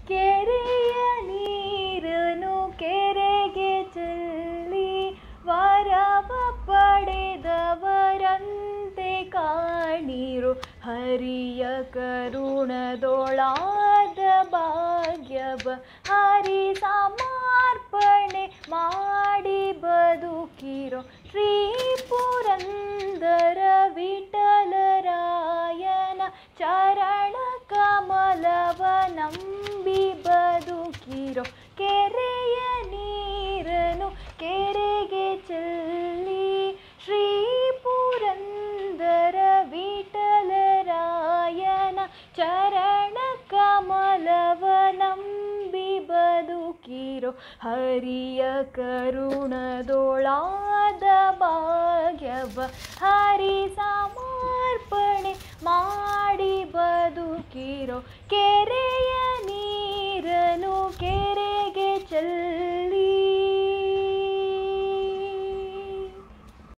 ಕೆರೆಯ ನೀರನು ಕೆರೆಗೆ ಚೆಲ್ಲಿ ವರವ ಪಡೆದವರಂತೆ ಕಾಣಿರು ಹರಿಯ ಕರುಣದೊಳಾದ ಭಾಗ್ಯವ ಹರಿ ಸಮರ್ಪಣೆ ಮಾಡಿ ಬದುಕಿರೋ ಶ್ರೀ ಪುರಂದರ ವಿಠಲರಾಯನ ಚರಣ ಕಮಲವ ನಂಬಿ ಬದುಕಿರೋ ಕೆರೆಯ ನೀರನು ಕೆರೆಗೆ ಚೆಲ್ಲಿ ಶ್ರೀ ಪುರಂದರ ವಿಠಲರಾಯನ ಚರಣ ಕಮಲವ ನಂಬಿ ಬದುಕಿರೋ ಹರಿಯ ಕರುಣದೊಳಾದ ಭಾಗ್ಯವ ಹರಿ ಸಮರ್ಪಣೆ ಮಾಡಿ ಬದುಕಿರೋ ಕೆರೆಯ